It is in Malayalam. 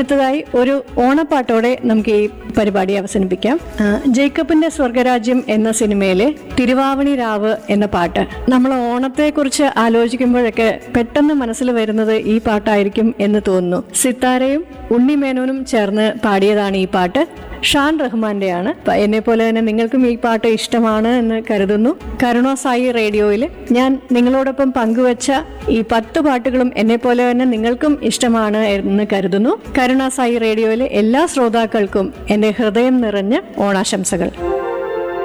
അടുത്തതായി ഒരു ഓണപ്പാട്ടോടെ നമുക്ക് ഈ പരിപാടി അവസാനിപ്പിക്കാം ആ, ജേക്കബിന്റെ സ്വർഗരാജ്യം എന്ന സിനിമയിലെ തിരുവാവണി രാവ് എന്ന പാട്ട് നമ്മൾ ഓണത്തെക്കുറിച്ച് ആലോചിക്കുമ്പോഴൊക്കെ പെട്ടെന്ന് മനസ്സിൽ വരുന്നത് ഈ പാട്ടായിരിക്കും എന്ന് തോന്നുന്നു സിത്താരയും ഉണ്ണിമേനോനും ചേർന്ന് പാടിയതാണ് ഈ പാട്ട് ഷാൻ റഹ്മാന്റെയാണ് എന്നെ പോലെ തന്നെ നിങ്ങൾക്കും ഈ പാട്ട് ഇഷ്ടമാണ് എന്ന് കരുതുന്നു കരുണ സായി റേഡിയോയിൽ ഞാൻ നിങ്ങളോടൊപ്പം പങ്കുവച്ച ഈ പത്ത് പാട്ടുകളും എന്നെ പോലെ തന്നെ നിങ്ങൾക്കും ഇഷ്ടമാണ് എന്ന് കരുതുന്നു കരുണ സായി റേഡിയോയിലെ എല്ലാ ശ്രോതാക്കൾക്കും എൻ്റെ ഹൃദയം നിറഞ്ഞ ഓണാശംസകൾ